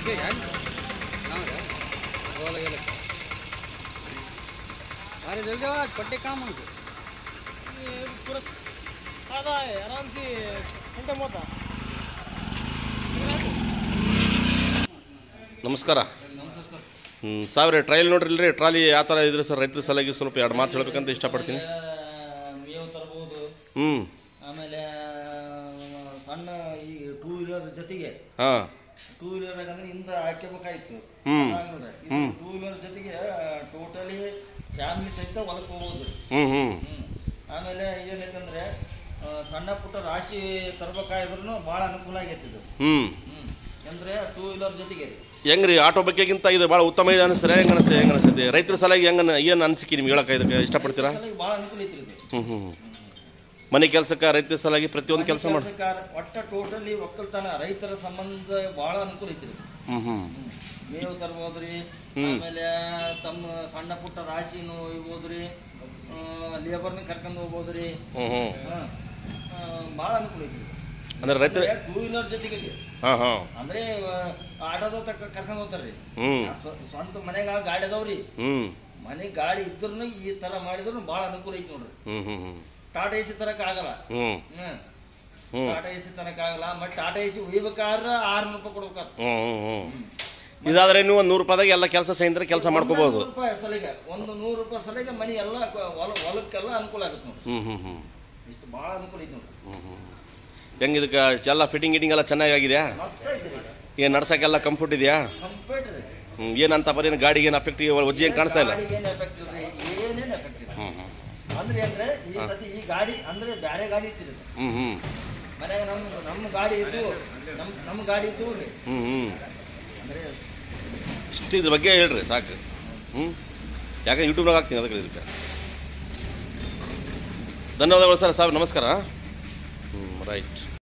अरे जल्दी आओ पट्टे काम उनको ये पूरा सादा है आराम से घंटा मोता ನಮಸ್ಕಾರ ಹ್ಞೂ ಸಾವಿರ ಟ್ರಯಲ್ ನೋಡ್ರಿ ರೀ ಟ್ರಾಲಿ ಯಾವ ಥರ ಇದ್ರೆ ಸರ್ ರೈತರ ಸಲುವಾಗಿ ಸ್ವಲ್ಪ ಎರಡು ಮಾತು ಹೇಳ್ಬೇಕಂತ ಇಷ್ಟಪಡ್ತೀನಿ ಮೇವು ತರಬಹುದು ಹ್ಞೂ ಆಮೇಲೆ ಸಣ್ಣ ಈ ಟೂ ವೀಲರ್ ಜೊತೆಗೆ ಹಾಂ ಟೂ ವೀಲರ್ ಅಂದ್ರೆ ಹಿಂದ ಹಾಕ್ಯಬೇಕಾಯ್ತು ಹ್ಮ್. ಹ್ಮ್. ಟೂ ವೀಲರ್ ಜೊತೆಗೆ ಟೋಟಲಿ ಫ್ಯಾಮಿಲಿ ಸಹಿತ ಹೊಲಕ್ಕೆ ಹೋಗ್ಬೋದು ಹ್ಞೂ ಹ್ಞೂ ಹ್ಮ್. ಆಮೇಲೆ ಏನೈತಂದ್ರೆ ಆ, ಸಣ್ಣ ಪುಟ್ಟ ರಾಶಿ ತರಬೇಕಾದ್ರೂ ಭಾಳ ಅನುಕೂಲ ಆಗೈತಿ ಇದು ಹ್ಞೂ ಹ್ಮ್ ಅಂದ್ರೆ ಟೂ ವೀಲರ್ ಜೊತೆಗೆ ರೀ ಹೆಂಗೆ ರೀ ಆಟೋ ಬಗ್ಗೆಗಿಂತ ಇದು ಭಾಳ ಉತ್ತಮ ಇದೆ ಅನಿಸ್ತಾರೆ ಹೆಂಗೆ ಅನಿಸ್ತದೆ ಹೆಂಗೆ ಅನಿಸ್ತದೆ ರೈತರ ಸಲುವಾಗಿ ಹೆಂಗೆ ಏನು ಅನಿಸಿಕೆ ನಿಮ್ಗೆ ಹೇಳಕ್ಕೆ ಇದಕ್ಕೆ ಇಷ್ಟಪಡ್ತೀರಾ ಭಾಳ ಅನುಕೂಲ ಐತ್ರಿ ಇದು ಹ್ಞೂ ಹ್ಞೂ ಮನೆ ಕೆಲಸಕ್ಕೆ ರೈತರ ಸಲುವಾಗಿ ಪ್ರತಿಯೊಂದು ಕೆಲಸ ಮಾಡಿ ಕೆಲ್ಸಕ್ಕಾರ ಒಟ್ಟ ಟೋಟಲಿ ಒಕ್ಕಲ್ತನ ರೈತರ ಸಂಬಂಧ ಭಾಳ ಅನುಕೂಲ ಐತ್ರಿ ಹ್ಞೂ ಹ್ಞೂ ಮೇವು ತರ್ಬೋದ್ರಿ ಹ್ಮ್. ಆಮೇಲೆ ತಮ್ಮ ಸಣ್ಣ ಪುಟ್ಟ ರಾಶಿನು ಇರ್ಬೋದ್ರಿ ಲೇಬರ್ನ ಕರ್ಕೊಂಡು ಹೋಗ್ಬೋದ್ರಿ ಹ್ಞೂ ಹ್ಞೂ ಭಾಳ ಅನುಕೂಲ ಐತ್ರಿ ಅಂದ್ರೆ ರೈತರ ಟೂ ವೀಲರ್ ಜೊತೆಗೆ ಹಾಂ ಹಾಂ ಅಂದ್ರೆ ಆಟೋದ ತಕ್ಕ ಕರ್ಕೊಂಡು ಹೋಗ್ತಾರ್ರಿ ಹ್ಞೂ ಸ್ವ- ಸ್ವಂತ ಮನೆಗ ಗಾಡಿ ಅದಾವ್ರಿ ಹ್ಞೂ ಮನೆ ಗಾಡಿ ಇದ್ರೂ ಈ ತರ ಮಾಡಿದ್ರು ಭಾಳ ಅನುಕೂಲ ಐತಿ ನೋಡ್ರಿ ಹ್ಞೂ ಹ್ಞೂ ಹ್ಞೂ ಟಾಟಾ ಎಸಿ ತರಕ್ ಆಗಲ್ಲ ಹ್ಞೂ ಹ್ಮ್ ಹ್ಞೂ ಟಾಟಾ ಎಸಿ ತರಕ್ ಆಗಲ್ಲ ಮತ್ತೆ ಟಾಟಾ ಎಸಿ ಒಯ್ಬೇಕಾದ್ರೆ ಆರ್ನೂರು ರೂಪಾಯಿ ಕೊಡ್ಬೇಕಾಗ್ತದೆ ಹ್ಞೂ ಹ್ಞೂ ಹ್ಞೂ ಇದಾದ್ರೆ ನೀವು ಒಂದು ನೂರು ರೂಪಾಯಿದಾಗ ಎಲ್ಲ ಕೆಲಸ ಸಹಿತ ಕೆಲಸ ಮಾಡ್ಕೋಬೋದು ನೂರು ರೂಪಾಯಿ ಸಲಿಗೆ ಒಂದು ನೂರು ರೂಪಾಯಿ ಸಲಿಗೆ ಮನಿ ಎಲ್ಲ ಕ- ಹೊಲ ಹೊಲಕ್ಕೆಲ್ಲ ಅನುಕೂಲ ಆಗುತ್ತೆ ನೋಡ್ರಿ ಹ್ಞೂ ಹ್ಞೂ ಹ್ಞೂ ಇಷ್ಟು ಭಾಳ ಅನುಕೂಲ ಐತಿ ನೋಡ್ರಿ ಹ್ಞೂ ಹ್ಞೂ ಹೆಂಗೆ ಇದಕ್ಕೆ ಎಲ್ಲ ಫಿಟ್ಟಿಂಗ್ ಗಿಟಿಂಗ್ ಎಲ್ಲ ಚೆನ್ನಾಗಿದೆಯಾ ಮಸ್ತ್ ಐತಿ ರೀ ಏನು ನಡ್ಸಕ್ಕೆಲ್ಲ ಕಂಫರ್ಟ್ ಇದೆಯಾ ಕಂಪ್ಲೀಟ್ ರೀ ಹ್ಞೂ ಏನಂತ ಬರೀ ಗಾಡಿಗೆ ಏನು ಅಫೆಕ್ಟ್ ವಜ್ಜಿ ಏನು ಕಾಣಿಸ್ತಾ ಇಲ್ಲ ಗಾಡಿಗೆ ಏನು ಎಫೆಕ್ಟ್ ಇಲ್ರಿ ಏನೇನು ಎಫೆಕ್ಟ್ ಇಲ್ಲ ಹ್ಞೂ ಹ್ಞೂ ಅಂದ್ರೆ ಅಂದ್ರೆ ಈ ಸತಿ ಈ ಗಾಡಿ ಅಂದ್ರೆ ಬೇರೆ ಗಾಡಿ ಇತ್ತಿರಿ ಹ್ಞೂ ಹ್ಞೂ ಮನ್ಯಾಗ ನಮ್ಮ ನಮ್ಮ ಗಾಡಿ ಇದ್ದು ನಮ್ಮ ನಮ್ಮ ಗಾಡಿ ಇತ್ತು ರೀ ಹ್ಞೂ ಹ್ಞೂ ಅಂದ್ರೆ ಇಷ್ಟು ಇದ್ರ ಬಗ್ಗೆ ಹೇಳ್ರಿ ಸಾಕು ಹ್ಞೂ ಯಾಕೆ ಯೂಟ್ಯೂಬ್ನಾಗ ಹಾಕ್ತೀನಿ ಅದಕ್ಕೆ ಇದಕ್ಕೆ ಧನ್ಯವಾದಗಳು ಸರ್ ಸಾಹೇಬ್ ನಮಸ್ಕಾರ ಹ್ಞೂ ರೈಟ್